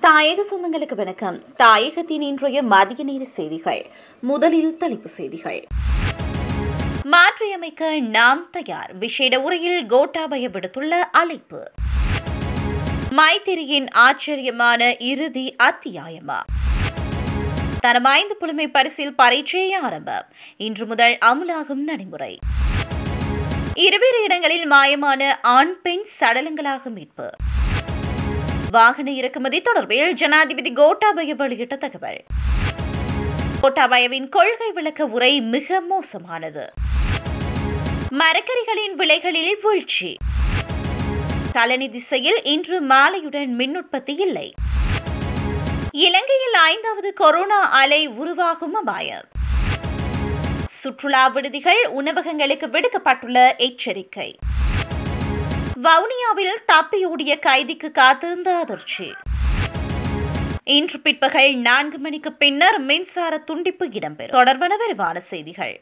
தாயக சொந்தங்களுக்கு வணக்கம் தாயகத்தின் இன்றைய மதிய நேர செய்திகள் முதலில் தலைப்பு செய்திகள் மாற்றியமைக்க நாம் தயார் விசேட உரையில் கோட்டாபய விடுத்துள்ள அழைப்பு மைத்திரியின் ஆச்சரியமான இறுதி அத்தியாயமா தரம் ஐந்து புலமை பரிசில் பரீட்சை ஆரம்பம் இன்று முதல் அமுலாகும் நடைமுறை இருவேறு இடங்களில் மாயமான ஆண் பெண் சடலங்களாக மீட்பு வாகன இறக்குமதி தொடர்பில் ஜனாதிபதி கோட்டாபய வெளியிட்ட தகவல் கோட்டாபயவின் கொள்கை விளக்க உரை மிக மோசமானது மரக்கறிகளின் விலைகளில் வீழ்ச்சி கலனி திசையில் இன்று மாலையுடன் மின் உற்பத்தி இல்லை இலங்கையில் ஐந்தாவது கொரோனா அலை உருவாகும் அபாயம் சுற்றுலா விடுதிகள் உணவகங்களுக்கு விடுக்கப்பட்டுள்ள எச்சரிக்கை வவுனியாவில் தப்பியோடிய கைதிக்கு காத்திருந்த அதிர்ச்சி இன்று பிற்பகல் நான்கு மணிக்கு பின்னர் மின்சார துண்டிப்பு இடம்பெறும் தொடர்பான விரிவான செய்திகள்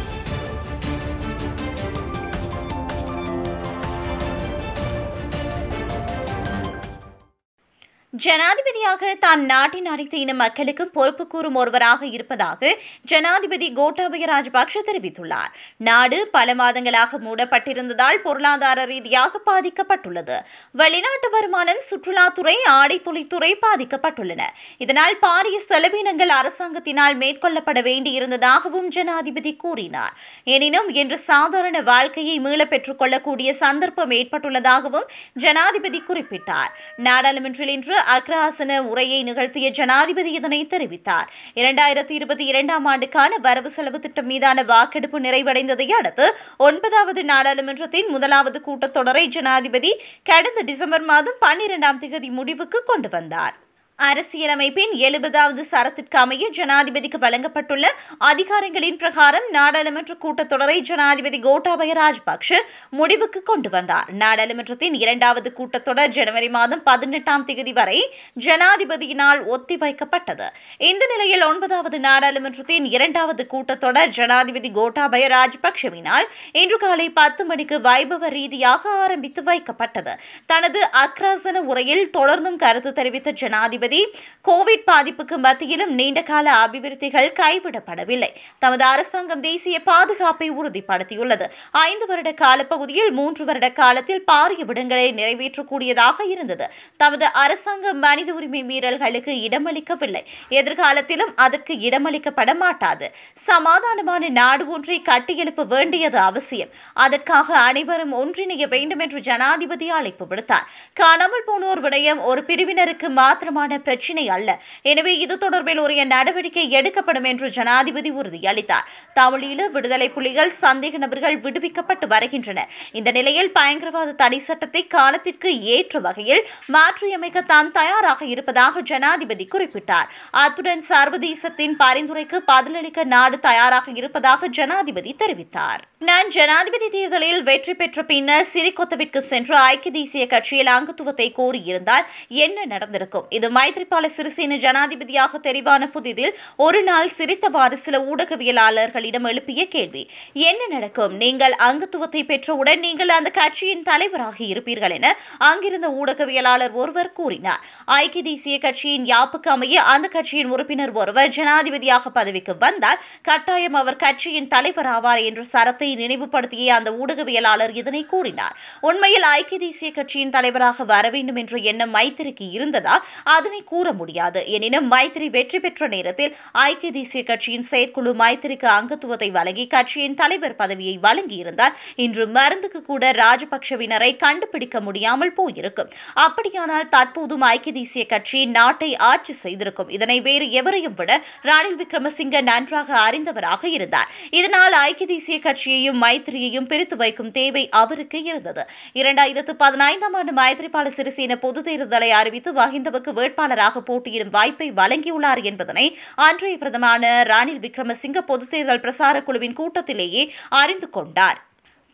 ஜனாதிபதியாக தாம் நாட்டின் அனைத்து இன மக்களுக்கும் பொறுப்பு கூறும் ஒருவராக இருப்பதாக ஜனாதிபதி கோட்டாபய ராஜபக்ஷ தெரிவித்துள்ளார் நாடு பல மாதங்களாக மூடப்பட்டிருந்ததால் பொருளாதார ரீதியாக பாதிக்கப்பட்டுள்ளது வெளிநாட்டு வருமானம் சுற்றுலாத்துறை ஆடை தொழில்துறை பாதிக்கப்பட்டுள்ளன இதனால் பாரிய செலவினங்கள் அரசாங்கத்தினால் மேற்கொள்ளப்பட வேண்டியிருந்ததாகவும் ஜனாதிபதி கூறினார் எனினும் இன்று சாதாரண வாழ்க்கையை மீள பெற்றுக் கொள்ளக்கூடிய சந்தர்ப்பம் ஏற்பட்டுள்ளதாகவும் ஜனாதிபதி குறிப்பிட்டார் நாடாளுமன்றில் இன்று அக்ரஹாசன உரையை நிகழ்த்திய ஜனாதிபதி இதனை தெரிவித்தார் இரண்டாயிரத்தி இருபத்தி இரண்டாம் ஆண்டுக்கான வரவு செலவு திட்டம் மீதான வாக்கெடுப்பு நிறைவடைந்ததை அடுத்து ஒன்பதாவது நாடாளுமன்றத்தின் முதலாவது கூட்டத்தொடரை ஜனாதிபதி கடந்த டிசம்பர் மாதம் பன்னிரெண்டாம் தேதி முடிவுக்கு கொண்டு வந்தார் அரசியலமைப்பின் எழுபதாவது சரத்திற்கு அமைய ஜனாதிபதிக்கு வழங்கப்பட்டுள்ள அதிகாரங்களின் பிரகாரம் நாடாளுமன்ற கூட்டத்தொடரை ஜனாதிபதி கோட்டாபய ராஜபக்ஷ முடிவுக்கு கொண்டு வந்தார் நாடாளுமன்றத்தின் இரண்டாவது கூட்டத்தொடர் ஜனவரி மாதம் பதினெட்டாம் தேதி வரை ஜனாதிபதியினால் ஒத்திவைக்கப்பட்டது இந்த நிலையில் ஒன்பதாவது நாடாளுமன்றத்தின் இரண்டாவது கூட்டத்தொடர் ஜனாதிபதி கோட்டாபய ராஜபக்ஷவினால் இன்று காலை பத்து மணிக்கு வைபவ ரீதியாக ஆரம்பித்து வைக்கப்பட்டது தனது அக்ராசன உரையில் தொடர்ந்தும் கருத்து தெரிவித்த ஜனாதிபதி கோவிட் பாதிப்புக்கு மத்தியிலும் நீண்டகால அபிவிருத்திகள் கைவிடப்படவில்லை தமது அரசாங்கம் தேசிய பாதுகாப்பை உறுதிப்படுத்தியுள்ளது ஐந்து வருட காலப்பகுதியில் மூன்று வருட காலத்தில் பாரிய விடங்களை நிறைவேற்றக்கூடியதாக இருந்தது தமது அரசாங்கம் மனித உரிமை மீறல்களுக்கு இடமளிக்கவில்லை எதிர்காலத்திலும் அதற்கு இடமளிக்கப்பட மாட்டாது சமாதானமான நாடு ஒன்றை கட்டியெழுப்ப வேண்டியது அவசியம் அதற்காக அனைவரும் ஒன்றிணைய வேண்டும் என்று ஜனாதிபதி அழைப்பு விடுத்தார் காணாமல் போனோர் விடயம் ஒரு பிரிவினருக்கு மாத்திரமான பிரச்சினை அல்ல எனவே இது தொடர்பில் உரிய நடவடிக்கை எடுக்கப்படும் என்று ஜனாதிபதி உறுதியளித்தார் தமிழீழ விடுதலை புலிகள் சந்தேக நபர்கள் விடுவிக்கப்பட்டு வருகின்றனர் இந்த நிலையில் பயங்கரவாத தடை சட்டத்தை காலத்திற்கு ஏற்ற வகையில் மாற்றியமைக்க தான் தயாராக இருப்பதாக ஜனாதிபதி குறிப்பிட்டார் அத்துடன் சர்வதேசத்தின் பரிந்துரைக்கு பதிலளிக்க நாடு தயாராக இருப்பதாக ஜனாதிபதி தெரிவித்தார் நான் ஜனாதிபதி தேர்தலில் வெற்றி பெற்ற பின்னர் சிறிகொத்தவிற்கு சென்று ஐக்கிய தேசிய கட்சியில் அங்கத்துவத்தை கோரியிருந்தால் என்ன நடந்திருக்கும் இது மைத்ரிபால சிறிசேன ஜனாதிபதியாக தெரிவான புதிதில் ஒரு நாள் சிரித்தவாறு சில ஊடகவியலாளர்களிடம் எழுப்பிய கேள்வி என்ன நடக்கும் நீங்கள் அங்கத்துவத்தை பெற்றவுடன் நீங்கள் அந்த கட்சியின் தலைவராக இருப்பீர்கள் என அங்கிருந்த ஊடகவியலாளர் ஒருவர் கூறினார் ஐக்கிய தேசிய கட்சியின் யாப்புக்கு அமைய அந்த கட்சியின் உறுப்பினர் ஒருவர் ஜனாதிபதியாக பதவிக்கு வந்தால் கட்டாயம் அவர் கட்சியின் தலைவர் ஆவார் என்ற சரத்தை நினைவுபடுத்திய அந்த ஊடகவியலாளர் இதனை கூறினார் உண்மையில் ஐக்கிய தேசிய கட்சியின் தலைவராக வர வேண்டும் என்ற எண்ணம் மைத்திரிக்கு இருந்ததா அதனை கூற முடியாது எனினும் மைத்திரி வெற்றி பெற்ற நேரத்தில் ஐக்கிய தேசிய கட்சியின் செயற்குழு மைத்திரிக்கு அங்கத்துவத்தை வழங்கி கட்சியின் தலைவர் பதவியை வழங்கியிருந்தால் இன்று மருந்துக்கு கூட ராஜபக்ஷவினரை கண்டுபிடிக்க முடியாமல் போயிருக்கும் அப்படியானால் தற்போதும் ஐக்கிய தேசிய கட்சி நாட்டை ஆட்சி செய்திருக்கும் இதனை வேறு எவரையும் விட ரணில் விக்ரமசிங்க நன்றாக அறிந்தவராக இருந்தார் இதனால் ஐக்கிய தேசிய கட்சியையும் மைத்திரியையும் பிரித்து வைக்கும் தேவை அவருக்கு இருந்தது இரண்டாயிரத்து பதினைந்தாம் ஆண்டு மைத்ரிபால சிறிசேன பொது தேர்தலை அறிவித்து மஹிந்தவுக்கு வேட்பாளராக போட்டியிடும் வாய்ப்பை வழங்கியுள்ளார் என்பதனை அன்றைய பிரதமரான ரணில் விக்ரமசிங்க பொதுத் தேர்தல் பிரசார குழுவின் கூட்டத்திலேயே அறிந்து கொண்டார்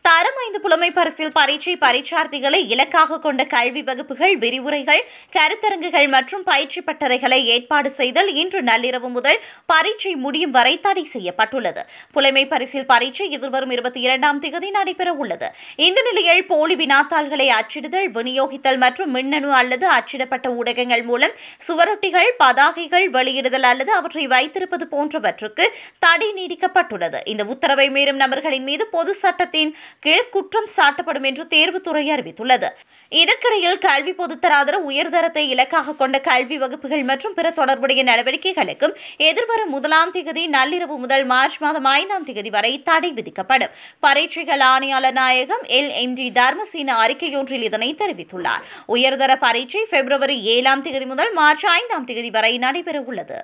தரம் ஐந்து புலமை பரிசில் பரீட்சை பரீட்சார்த்திகளை இலக்காக கொண்ட கல்வி வகுப்புகள் விரிவுரைகள் கருத்தரங்குகள் மற்றும் பயிற்சி பட்டறைகளை ஏற்பாடு செய்தல் இன்று நள்ளிரவு முதல் பரீட்சை முடியும் வரை தடை செய்யப்பட்டுள்ளது புலமை பரிசில் பரீட்சை எதிர்வரும் இருபத்தி இரண்டாம் தேதி நடைபெற உள்ளது இந்த நிலையில் போலி வினாத்தாள்களை அச்சிடுதல் விநியோகித்தல் மற்றும் மின்னணு அல்லது அச்சிடப்பட்ட ஊடகங்கள் மூலம் சுவரொட்டிகள் பதாகைகள் வெளியிடுதல் அல்லது அவற்றை வைத்திருப்பது போன்றவற்றுக்கு தடை நீடிக்கப்பட்டுள்ளது இந்த உத்தரவை மீறும் நபர்களின் மீது பொது சட்டத்தின் கீழ் குற்றம் சாட்டப்படும் என்று தேர்வுத்துறை அறிவித்துள்ளது இதற்கிடையில் கல்வி பொதுத்தராதர உயர்தரத்தை இலக்காக கொண்ட கல்வி வகுப்புகள் மற்றும் பிற தொடர்புடைய நடவடிக்கைகளுக்கும் எதிர்வரும் முதலாம் திகதி நள்ளிரவு முதல் மார்ச் மாதம் ஐந்தாம் திகதி வரை தடை விதிக்கப்படும் பரீட்சைகள் ஆணையாளர் நாயகம் எல் எம் டி தர்மசீன அறிக்கையொன்றில் இதனை தெரிவித்துள்ளார் உயர்தர பரீட்சை பிப்ரவரி ஏழாம் திகதி முதல் மார்ச் ஐந்தாம் திகதி வரை நடைபெற உள்ளது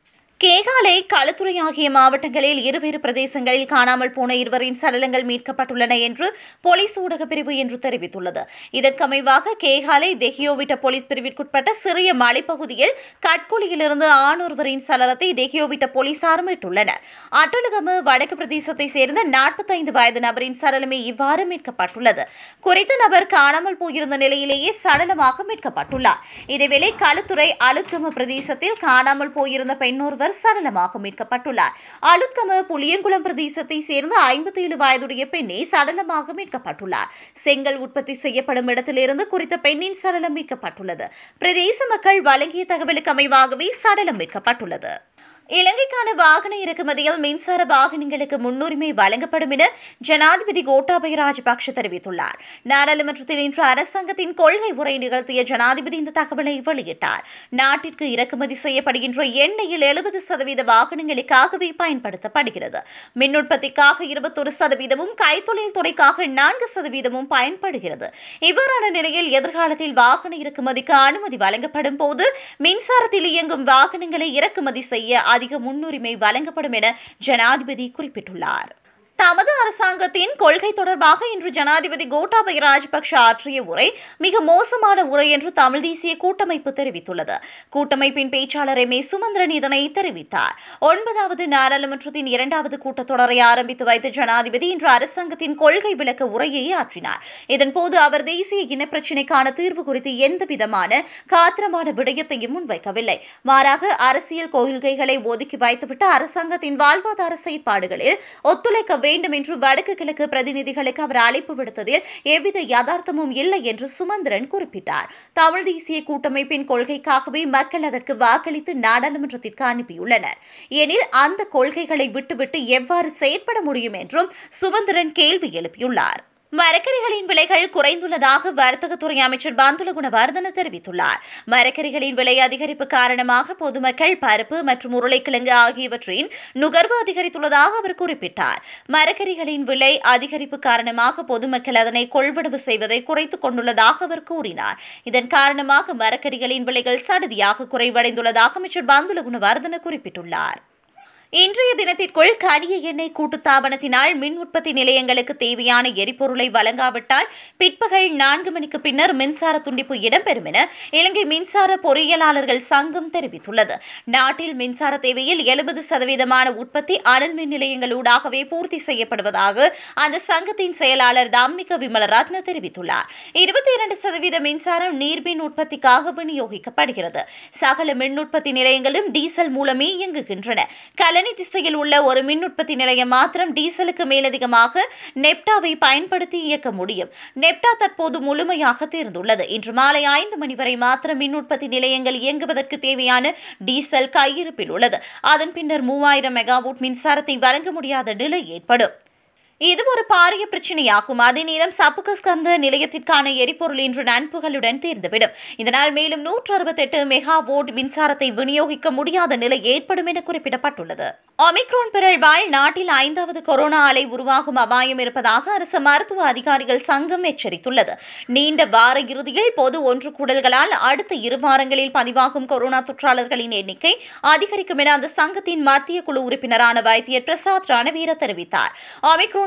கேகாலை களுத்துறை ஆகிய மாவட்டங்களில் இருவேறு பிரதேசங்களில் காணாமல் போன இருவரின் சடலங்கள் மீட்கப்பட்டுள்ளன என்று போலீஸ் ஊடக பிரிவு என்று தெரிவித்துள்ளது இதற்கமைவாக கேகாலை தெஹியோவிட்ட போலீஸ் பிரிவிற்குட்பட்ட சிறிய மலைப்பகுதியில் கட்குழியிலிருந்து ஆணொருவரின் சடலத்தை தெஹியோவிட்ட போலீசார் மீட்டுள்ளனர் அட்டலுகம வடக்கு பிரதேசத்தை சேர்ந்த நாற்பத்தைந்து வயது நபரின் சடலமே இவ்வாறு மீட்கப்பட்டுள்ளது குறித்த நபர் காணாமல் போயிருந்த நிலையிலேயே சடலமாக மீட்கப்பட்டுள்ளார் இதேவேளை களுத்துறை அலுத்கம பிரதேசத்தில் காணாமல் போயிருந்த பெண்ணொருவர் சடலமாக மீட்கப்பட்டுள்ளார் அலுத்கம புளியங்குளம் பிரதேசத்தை சேர்ந்த ஐம்பத்தி ஏழு வயதுடைய பெண்ணே சடலமாக மீட்கப்பட்டுள்ளார் செங்கல் உற்பத்தி செய்யப்படும் இடத்திலிருந்து குறித்த பெண்ணின் சடலம் மீட்கப்பட்டுள்ளது பிரதேச மக்கள் வழங்கிய தகவலுக்கு அமைவாகவே சடலம் மீட்கப்பட்டுள்ளது இலங்கைக்கான வாகன இறக்குமதியில் மின்சார வாகனங்களுக்கு முன்னுரிமை வழங்கப்படும் என ஜனாதிபதி கோட்டாபய ராஜபக்ஷ தெரிவித்துள்ளார் நாடாளுமன்றத்தில் இன்று அரசாங்கத்தின் கொள்கை உரை நிகழ்த்திய ஜனாதிபதி இந்த தகவலை வெளியிட்டார் நாட்டிற்கு இறக்குமதி செய்யப்படுகின்ற எண்ணெயில் எழுபது சதவீத வாகனங்களுக்காகவே பயன்படுத்தப்படுகிறது மின் உற்பத்திக்காக இருபத்தொரு சதவீதமும் கைத்தொழில் துறைக்காக நான்கு சதவீதமும் பயன்படுகிறது இவ்வாறான நிலையில் எதிர்காலத்தில் வாகன இறக்குமதிக்கு அனுமதி வழங்கப்படும் போது மின்சாரத்தில் இயங்கும் வாகனங்களை இறக்குமதி செய்ய அதிக முன்னுரிமை வழங்கப்படும் என ஜனாதிபதி குறிப்பிட்டுள்ளார் தமது அரசாங்கத்தின் கொள்கை தொடர்பாக இன்று ஜனாதிபதி கோட்டாபய ராஜபக்ஷ ஆற்றிய உரை மிக மோசமான உரை என்று தமிழ் தேசிய கூட்டமைப்பு தெரிவித்துள்ளது கூட்டமைப்பின் பேச்சாளர் எம் ஏ சுமந்திரன் இதனை தெரிவித்தார் ஒன்பதாவது நாடாளுமன்றத்தின் இரண்டாவது கூட்டத்தொடரை ஆரம்பித்து வைத்த ஜனாதிபதி இன்று அரசாங்கத்தின் கொள்கை விளக்க உரையை ஆற்றினார் இதன்போது அவர் தேசிய இனப்பிரச்சினைக்கான தீர்வு குறித்து எந்த விதமான காத்திரமான விடயத்தையும் முன்வைக்கவில்லை மாறாக அரசியல் கொள்கைகளை ஒதுக்கி வைத்துவிட்டு அரசாங்கத்தின் வாழ்வாதார செயற்பாடுகளில் ஒத்துழைக்க வேண்டும் என்று வடக்கு கிழக்கு பிரதிநிதிகளுக்கு அவர் அழைப்பு விடுத்ததில் எவ்வித யதார்த்தமும் இல்லை என்று சுமந்திரன் குறிப்பிட்டார் தமிழ் தேசிய கூட்டமைப்பின் கொள்கைக்காகவே மக்கள் அதற்கு வாக்களித்து நாடாளுமன்றத்திற்கு அனுப்பியுள்ளனர் எனில் அந்த கொள்கைகளை விட்டுவிட்டு எவ்வாறு செயற்பட முடியும் என்றும் சுமந்திரன் கேள்வி எழுப்பியுள்ளார் மரக்கறிகளின் விலைகள் குறைந்துள்ளதாக வர்த்தகத்துறை அமைச்சர் பந்துல குணவர்தன தெரிவித்துள்ளார் மரக்கறிகளின் விலை அதிகரிப்பு காரணமாக பொதுமக்கள் பருப்பு மற்றும் உருளைக்கிழங்கு ஆகியவற்றின் நுகர்வு அதிகரித்துள்ளதாக அவர் குறிப்பிட்டார் மரக்கறிகளின் விலை அதிகரிப்பு காரணமாக பொதுமக்கள் அதனை கொள்வனவு செய்வதை குறைத்துக் கொண்டுள்ளதாக அவர் கூறினார் இதன் காரணமாக மரக்கறிகளின் விலைகள் சடுதியாக குறைவடைந்துள்ளதாக அமைச்சர் பந்துல குணவர்தன குறிப்பிட்டுள்ளார் இன்றைய தினத்திற்குள் கனிய எண்ணெய் கூட்டுத்தாபனத்தினால் மின் உற்பத்தி நிலையங்களுக்கு தேவையான எரிபொருளை வழங்காவிட்டால் பிற்பகல் நான்கு மணிக்கு பின்னர் மின்சார துண்டிப்பு இடம்பெறும் என இலங்கை மின்சார பொறியியலாளர்கள் சங்கம் தெரிவித்துள்ளது நாட்டில் மின்சார தேவையில் எழுபது சதவீதமான உற்பத்தி அனல் மின் நிலையங்களூடாகவே பூர்த்தி செய்யப்படுவதாக அந்த சங்கத்தின் செயலாளர் தாம்மிக விமலரத்ன தெரிவித்துள்ளார் இருபத்தி இரண்டு சதவீத மின்சாரம் நீர்மின் உற்பத்திக்காக விநியோகிக்கப்படுகிறது சகல மின் உற்பத்தி நிலையங்களும் டீசல் மூலமே இயங்குகின்றன கலனி திசையில் உள்ள ஒரு மின் உற்பத்தி நிலையம் மாத்திரம் டீசலுக்கு மேலதிகமாக நெப்டாவை பயன்படுத்தி இயக்க முடியும் நெப்டா தற்போது முழுமையாக தீர்ந்துள்ளது இன்று மாலை ஐந்து மணி வரை மாத்திரம் மின் உற்பத்தி நிலையங்கள் இயங்குவதற்கு தேவையான டீசல் கையிருப்பில் உள்ளது அதன் பின்னர் மூவாயிரம் மெகாவாட் மின்சாரத்தை வழங்க முடியாத நிலை ஏற்படும் இது ஒரு பாரிய பிரச்சனையாகும் அதே நேரம் சப்புகஸ்கந்த நிலையத்திற்கான எரிபொருள் இன்று நண்புகளுடன் தீர்ந்துவிடும் இதனால் மேலும் நூற்று அறுபத்தெட்டு மெகா வோட் மின்சாரத்தை விநியோகிக்க முடியாத நிலை ஏற்படும் என குறிப்பிடப்பட்டுள்ளது ஒமிக்ரோன் பிறழ்வால் நாட்டில் ஐந்தாவது கொரோனா அலை உருவாகும் அபாயம் இருப்பதாக அரசு மருத்துவ அதிகாரிகள் சங்கம் எச்சரித்துள்ளது நீண்ட வார இறுதியில் பொது ஒன்று கூடல்களால் அடுத்த இரு வாரங்களில் பதிவாகும் கொரோனா தொற்றாளர்களின் எண்ணிக்கை அதிகரிக்கும் என அந்த சங்கத்தின் மத்திய குழு உறுப்பினரான வைத்தியர் பிரசாத் ரணவீர தெரிவித்தார் ஒமிக்ரோன்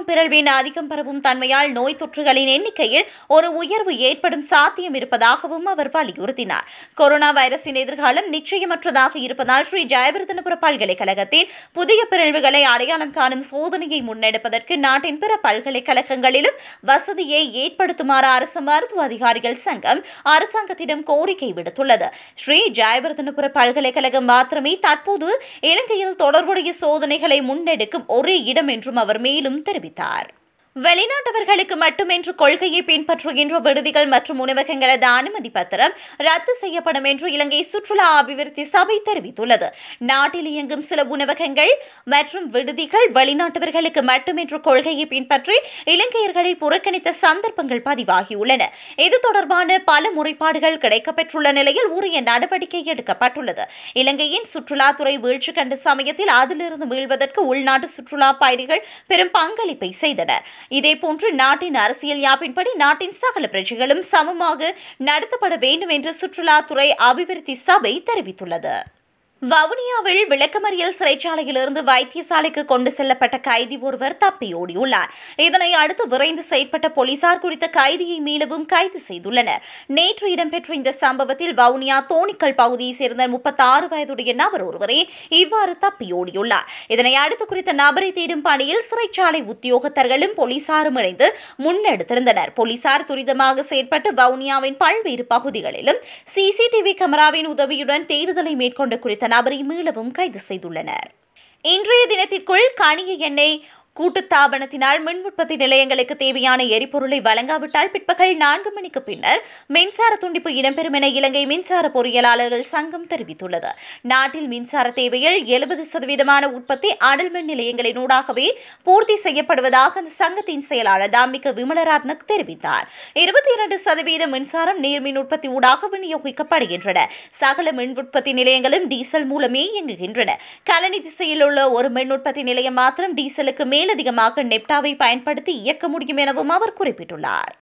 பிறழ்வின் அதிகம் பரவும் தன்மையால் நோய் தொற்றுகளின் எண்ணிக்கையில் ஒரு உயர்வு ஏற்படும் சாத்தியம் இருப்பதாகவும் அவர் வலியுறுத்தினார் கொரோனா வைரஸின் எதிர்காலம் நிச்சயமற்றதாக இருப்பதால் ஸ்ரீ ஜெயவர்தனபுர பல்கலைக்கழகத்தின் புதிய பிறழ்வுகளை அடையாளம் காணும் சோதனையை முன்னெடுப்பதற்கு நாட்டின் பிற பல்கலைக்கழகங்களிலும் வசதியை ஏற்படுத்துமாறு அரசு மருத்துவ அதிகாரிகள் சங்கம் அரசாங்கத்திடம் கோரிக்கை விடுத்துள்ளது ஸ்ரீ ஜெயவர்தனபுர பல்கலைக்கழகம் மாத்திரமே தற்போது இலங்கையில் தொடர்புடைய சோதனைகளை முன்னெடுக்கும் ஒரே இடம் என்றும் அவர் மேலும் தெரிவித்தார் வெளிநாட்டவர்களுக்கு மட்டுமென்று கொள்கையை பின்பற்றுகின்ற விடுதிகள் மற்றும் உணவகங்களது அனுமதி பத்திரம் ரத்து செய்யப்படும் என்று இலங்கை சுற்றுலா அபிவிருத்தி சபை தெரிவித்துள்ளது நாட்டில் இயங்கும் சில உணவகங்கள் மற்றும் விடுதிகள் வெளிநாட்டவர்களுக்கு மட்டுமென்று கொள்கையை பின்பற்றி இலங்கையர்களை புறக்கணித்த சந்தர்ப்பங்கள் பதிவாகியுள்ளன இது தொடர்பான பல முறைப்பாடுகள் கிடைக்கப்பெற்றுள்ள நிலையில் உரிய நடவடிக்கை எடுக்கப்பட்டுள்ளது இலங்கையின் சுற்றுலாத்துறை வீழ்ச்சி கண்ட சமயத்தில் அதிலிருந்து மீள்வதற்கு உள்நாட்டு சுற்றுலா பயணிகள் பெரும் பங்களிப்பை செய்தனர் இதேபோன்று நாட்டின் அரசியல் யாப்பின்படி நாட்டின் சகல பிரஜைகளும் சமமாக நடத்தப்பட வேண்டும் என்று சுற்றுலாத்துறை அபிவிருத்தி சபை தெரிவித்துள்ளது வவுனியாவில் விளக்கமறியல் சிறைச்சாலையிலிருந்து வைத்தியசாலைக்கு கொண்டு செல்லப்பட்ட கைதி ஒருவர் தப்பியோடியுள்ளார் இதனை அடுத்து விரைந்து செயற்பட்ட போலீசார் குறித்த கைதியை மீளவும் கைது செய்துள்ளனர் நேற்று இடம்பெற்ற இந்த சம்பவத்தில் வவுனியா தோணிக்கல் பகுதியைச் சேர்ந்த முப்பத்தாறு வயதுடைய நபர் ஒருவரே இவ்வாறு தப்பியோடியுள்ளார் இதனை அடுத்து குறித்த நபரை தேடும் பணியில் சிறைச்சாலை உத்தியோகத்தர்களும் போலீசாரும் இணைந்து முன்னெடுத்திருந்தனர் போலீசார் துரிதமாக செயற்பட்டு வவுனியாவின் பல்வேறு பகுதிகளிலும் சிசிடிவி கேமராவின் உதவியுடன் தேடுதலை மேற்கொண்ட குறித்த நபரை மீளவும் கைது செய்துள்ளனர் இன்றைய தினத்திற்குள் கனிய எண்ணெய் கூட்டுத்தாபனத்தினால் மின் உற்பத்தி நிலையங்களுக்கு தேவையான எரிபொருளை வழங்காவிட்டால் பிற்பகல் நான்கு மணிக்கு பின்னர் மின்சார துண்டிப்பு இடம்பெறும் என இலங்கை மின்சார பொறியியலாளர்கள் சங்கம் தெரிவித்துள்ளது நாட்டில் மின்சார தேவையில் எழுபது சதவீதமான உற்பத்தி அனல் மின் நிலையங்களினூடாகவே பூர்த்தி செய்யப்படுவதாக அந்த சங்கத்தின் செயலாளர் தாமிக விமலராத்னக் தெரிவித்தார் இருபத்தி இரண்டு சதவீத மின்சாரம் நீர்மின் உற்பத்தி ஊடாக விநியோகிக்கப்படுகின்றன சகல மின் உற்பத்தி நிலையங்களும் டீசல் மூலமே இயங்குகின்றன கலனி திசையில் உள்ள ஒரு மின் உற்பத்தி நிலையம் மாத்திரம் டீசலுக்கு மேலதிகமாக நெப்டாவை பயன்படுத்தி இயக்க முடியும் எனவும் அவர் குறிப்பிட்டுள்ளார்